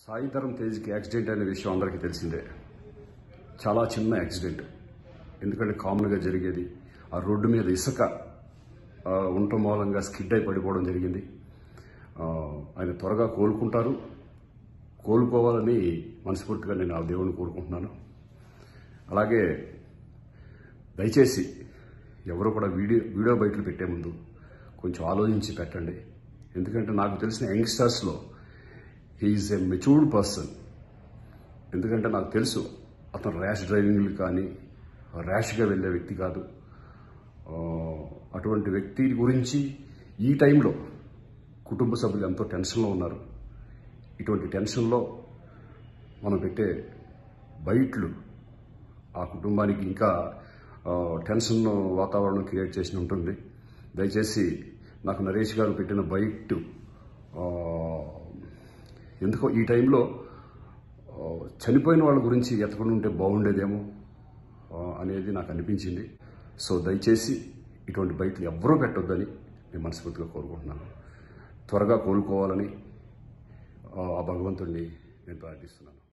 Sai Dharam తేజ్కి accident అనే విషయం అందరికీ తెలిసిందే చాలా చిన్న యాక్సిడెంట్ ఎందుకంటే కామన్గా జరిగేది ఆ రోడ్డు మీద ఇసుక ఆ, ఉండటం మూలంగా స్కిడ్ అయి పడిపోవడం జరిగింది ఆ, ఆయన త్వరగా కోలుకుంటారు కోలుకోవాలని మనస్ఫూర్తిగా నేను ఆ దేవుని కోరుకుంటున్నాను అలాగే దయచేసి ఎవరు కూడా వీడియో వీడియో బయటలు పెట్టే ముందు కొంచెం ఆలోచించి పెట్టండి ఎందుకంటే నాకు తెలిసిన యంగ్స్టర్స్లో హీఈస్ ఎ మెచ్యూర్డ్ పర్సన్ ఎందుకంటే నాకు తెలుసు అతను ర్యాష్ డ్రైవింగ్లు కానీ ర్యాష్గా వెళ్ళే వ్యక్తి కాదు ఆ, అటువంటి వ్యక్తి గురించి ఈ టైంలో కుటుంబ సభ్యులు ఎంతో టెన్షన్లో ఉన్నారు ఇటువంటి టెన్షన్లో మనం పెట్టే బయట్లు ఆ కుటుంబానికి ఇంకా ఆ, టెన్షన్ వాతావరణం క్రియేట్ చేసి ఉంటుంది దయచేసి నాకు నరేష్ గారు పెట్టిన బయట ఆ, ఎందుకో ఈ టైంలో ఆ, చనిపోయిన వాళ్ళ గురించి ఎతకుండా ఉంటే బాగుండేదేమో ఆ, అనేది నాకు అనిపించింది సో దయచేసి ఇటువంటి బయటలు ఎవ్వరూ పెట్టొద్దని నేను మనస్ఫూర్తిగా కోరుకుంటున్నాను త్వరగా కోలుకోవాలని ఆ ఆ భగవంతుడిని నేను ప్రార్థిస్తున్నాను